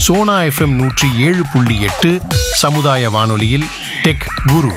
Sona FM நூற்றி ஏழு புள்ளி எட்டு சமுதாய வானொலியில் டெக் குரு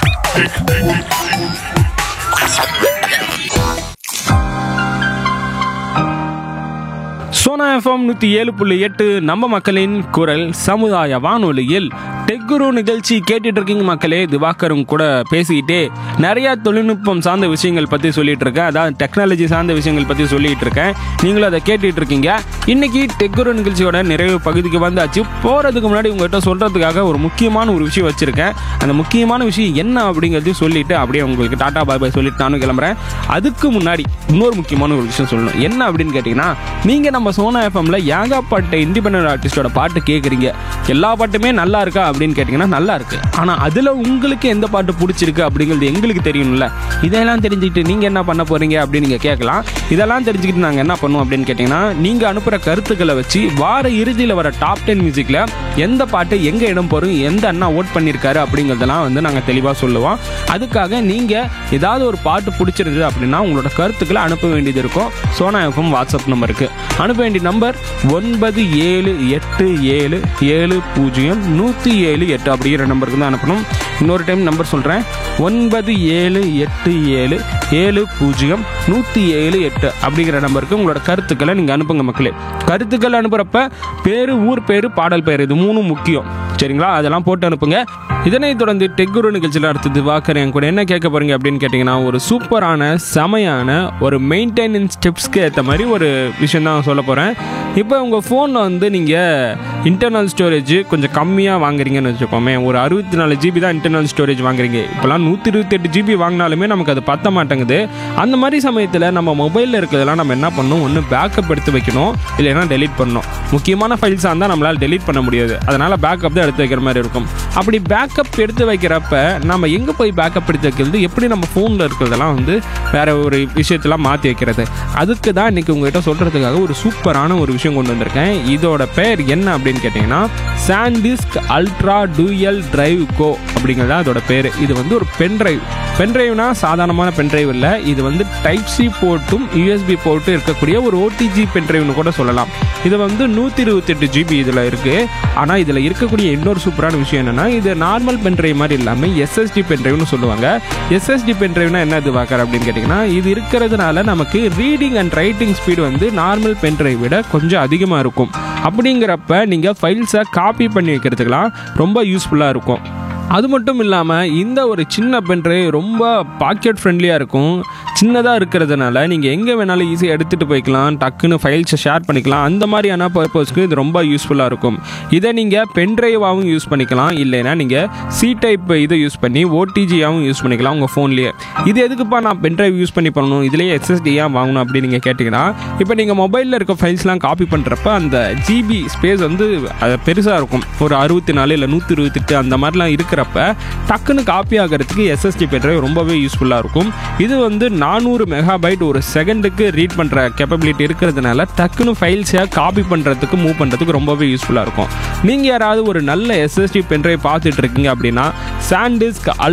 சோனா எஃப்எம் நூற்றி ஏழு புள்ளி எட்டு நம்ம மக்களின் குரல் சமுதாய வானொலியில் டெக்குரு நிகழ்ச்சி கேட்டுட்டு இருக்கீங்க மக்களே திவாகரும் கூட பேசிக்கிட்டே நிறைய தொழில்நுட்பம் சார்ந்த விஷயங்கள் பற்றி சொல்லிட்டு இருக்கேன் அதாவது டெக்னாலஜி சார்ந்த விஷயங்கள் பற்றி சொல்லிட்டு இருக்கேன் நீங்களும் அதை கேட்டுட்டு இருக்கீங்க இன்னைக்கு டெக்குரு நிகழ்ச்சியோட நிறைவு பகுதிக்கு வந்தாச்சு போகிறதுக்கு முன்னாடி உங்கள்கிட்ட சொல்கிறதுக்காக ஒரு முக்கியமான ஒரு விஷயம் வச்சுருக்கேன் அந்த முக்கியமான விஷயம் என்ன அப்படிங்கிறதையும் சொல்லிட்டு அப்படியே உங்களுக்கு டாடா பாய் பாய் சொல்லிட்டு நானும் கிளம்புறேன் அதுக்கு முன்னாடி இன்னொரு முக்கியமான ஒரு விஷயம் சொல்லணும் என்ன அப்படின்னு கேட்டிங்கன்னா நீங்கள் நம்ம சோனா எஃப்எம்ல ஏகாப்பட்ட இண்டிபெண்டன்ட் ஆர்டிஸ்டோட பாட்டு கேட்குறீங்க எல்லா பாட்டுமே நல்லா இருக்கா அப்படின்னு கேட்டிங்கன்னா நல்லா இருக்கு ஆனால் அதில் உங்களுக்கு எந்த பாட்டு பிடிச்சிருக்கு அப்படிங்கிறது எங்களுக்கு தெரியணும்ல இதெல்லாம் தெரிஞ்சுக்கிட்டு நீங்கள் என்ன பண்ண போகிறீங்க அப்படின்னு நீங்கள் கேட்கலாம் இதெல்லாம் தெரிஞ்சுக்கிட்டு நாங்கள் என்ன பண்ணுவோம் அப்படின்னு கேட்டிங்கன்னா நீங்கள் அனுப்புகிற கருத்துக்களை வச்சு வார இறுதியில் வர டாப் டென் மியூசிக்கில் எந்த பாட்டு எங்கே இடம் போகிறோம் எந்த அண்ணா ஓட் பண்ணியிருக்காரு அப்படிங்கிறதெல்லாம் வந்து நாங்கள் தெளிவாக சொல்லுவோம் அதுக்காக நீங்கள் ஏதாவது ஒரு பாட்டு பிடிச்சிருந்தது அப்படின்னா உங்களோட கருத்துக்களை அனுப்ப வேண்டியது இருக்கும் சோனா எஃப்எம் வாட்ஸ்அப் நம்பருக்கு அனுப்ப வேண்டிய நம்பர் ஒன்பது ஏழு எட்டு ஏழு ஏழு பூஜ்ஜியம் நூற்றி ஏழு எட்டு அப்படிங்கிற நம்பருக்கு தான் அனுப்பணும் இன்னொரு டைம் நம்பர் சொல்கிறேன் ஒன்பது ஏழு எட்டு ஏழு ஏழு பூஜ்ஜியம் நூற்றி ஏழு எட்டு அப்படிங்கிற நம்பருக்கு உங்களோட கருத்துக்களை நீங்கள் அனுப்புங்க மக்களே கருத்துக்கள் அனுப்புகிறப்ப பேர் ஊர் பேர் பாடல் பேர் இது மூணும் முக்கியம் சரிங்களா அதெல்லாம் போட்டு அனுப்புங்க இதனைத் தொடர்ந்து டெக்குரு நிகழ்ச்சியில் அடுத்தது வாக்கர் என் கூட என்ன கேட்க போறீங்க அப்படின்னு கேட்டிங்கன்னா ஒரு சூப்பரான செமையான ஒரு மெயின்டெனன்ஸ் ஸ்டெப்ஸ்க்கு ஏற்ற மாதிரி ஒரு விஷயம் தான் சொல்ல போகிறேன் இப்போ உங்கள் ஃபோனில் வந்து நீங்கள் இன்டர்னல் ஸ்டோரேஜ் கொஞ்சம் கம்மியாக வாங்குறீங்கன்னு வச்சுக்கோமே ஒரு அறுபத்தி நாலு ஜிபி தான் இன்டர்னல் ஸ்டோரேஜ் வாங்குறீங்க இப்போலாம் நூற்றி இருபத்தெட்டு ஜிபி வாங்கினாலுமே நமக்கு அது பத்த மாட்டேங்குது அந்த மாதிரி சமயத்தில் நம்ம மொபைலில் இருக்கிறதெல்லாம் நம்ம என்ன பண்ணணும் ஒன்று பேக்கப் எடுத்து வைக்கணும் இல்லைன்னா டெலீட் பண்ணணும் முக்கியமான ஃபைல்ஸாக இருந்தால் நம்மளால் டெலீட் பண்ண முடியாது அதனால் பேக்கப் தான் எடுத்து வைக்கிற மாதிரி இருக்கும் அப்படி பேக்கப் எடுத்து வைக்கிறப்ப நம்ம எங்கே போய் பேக்கப் எடுத்து வைக்கிறது எப்படி நம்ம ஃபோனில் இருக்கிறதெல்லாம் வந்து வேற ஒரு விஷயத்தெல்லாம் மாற்றி வைக்கிறது அதுக்கு தான் இன்றைக்கி உங்ககிட்ட சொல்கிறதுக்காக ஒரு சூப்பரான ஒரு விஷயம் கொண்டு வந்திருக்கேன் இதோட பெயர் என்ன அப்படின்னு கேட்டிங்கன்னா SanDisk ultra dual drive go அப்படிங்கிறது அதோட பேர் இது வந்து ஒரு பென் டிரைவ் பென் டிரைவ்னா சாதாரணமான பென் டிரைவ் இல்லை இது வந்து டைப் சி போர்ட்டும் யூஎஸ்பி போர்ட்டும் இருக்கக்கூடிய ஒரு ஓடிஜி பென் டிரைவ்னு கூட சொல்லலாம் இது வந்து நூற்றி இருபத்தெட்டு ஜிபி இதில் இருக்குது ஆனால் இதில் இருக்கக்கூடிய இன்னொரு சூப்பரான விஷயம் என்னென்னா இது நார்மல் பென் டிரைவ் மாதிரி இல்லாமல் எஸ்எஸ்டி பென் டிரைவ்னு சொல்லுவாங்க எஸ்எஸ்டி பென் டிரைவ்னா என்ன இது வாக்கர் அப்படின்னு கேட்டிங்கன்னா இது இருக்கிறதுனால நமக்கு ரீடிங் அண்ட் ரைட்டிங் ஸ்பீடு வந்து நார்மல் பென் டிரைவ் விட கொஞ்சம் அதிகமாக இருக்கும் அப்படிங்கிறப்ப நீங்கள் ஃபைல்ஸை காப்பி பண்ணி வைக்கிறதுக்கெலாம் ரொம்ப யூஸ்ஃபுல்லாக இருக்கும் அது மட்டும் இல்லாமல் இந்த ஒரு சின்ன பென்ட்ரைவ் ரொம்ப பாக்கெட் ஃப்ரெண்ட்லியாக இருக்கும் சின்னதாக இருக்கிறதுனால நீங்கள் எங்கே வேணாலும் ஈஸியாக எடுத்துகிட்டு போய்க்கலாம் டக்குன்னு ஃபைல்ஸை ஷேர் பண்ணிக்கலாம் அந்த மாதிரியான பர்பஸ்க்கு இது ரொம்ப யூஸ்ஃபுல்லாக இருக்கும் இதை நீங்கள் பென்ட்ரைவாகவும் யூஸ் பண்ணிக்கலாம் இல்லைன்னா நீங்கள் சி டைப் இதை யூஸ் பண்ணி ஓடிஜியாகவும் யூஸ் பண்ணிக்கலாம் உங்கள் ஃபோன்லேயே இது எதுக்குப்பா நான் பென்ட்ரைவ் யூஸ் பண்ணி பண்ணணும் இதுலேயே எஸ்எஸ்டியாக வாங்கணும் அப்படின்னு நீங்கள் கேட்டிங்கன்னா இப்போ நீங்கள் மொபைலில் இருக்க ஃபைல்ஸ்லாம் காப்பி பண்ணுறப்ப அந்த ஜிபி ஸ்பேஸ் வந்து அது பெருசாக இருக்கும் ஒரு அறுபத்தி நாலு இல்லை நூற்றி இருபத்தெட்டு அந்த மாதிரிலாம் இருக்கிறப்ப டக்குன்னு காப்பி ஆகிறதுக்கு எஸ்எஸ்டி பென்ட்ரைவ் ரொம்பவே யூஸ்ஃபுல்லாக இருக்கும் இது வந்து நானூறு மெகாபைட் ஒரு செகண்டுக்கு ரீட் பண்ணுற கேப்பபிலிட்டி இருக்கிறதுனால டக்குன்னு ஃபைல்ஸை காப்பி பண்ணுறதுக்கு மூவ் பண்ணுறதுக்கு ரொம்பவே யூஸ்ஃபுல்லாக இருக்கும் நீங்கள் யாராவது ஒரு நல்ல எஸ்எஸ்டி பென்ட்ரைவ் பார்த்துட்டு இருக்கீங்க அப்படின்னா சாண்டிஸ்க்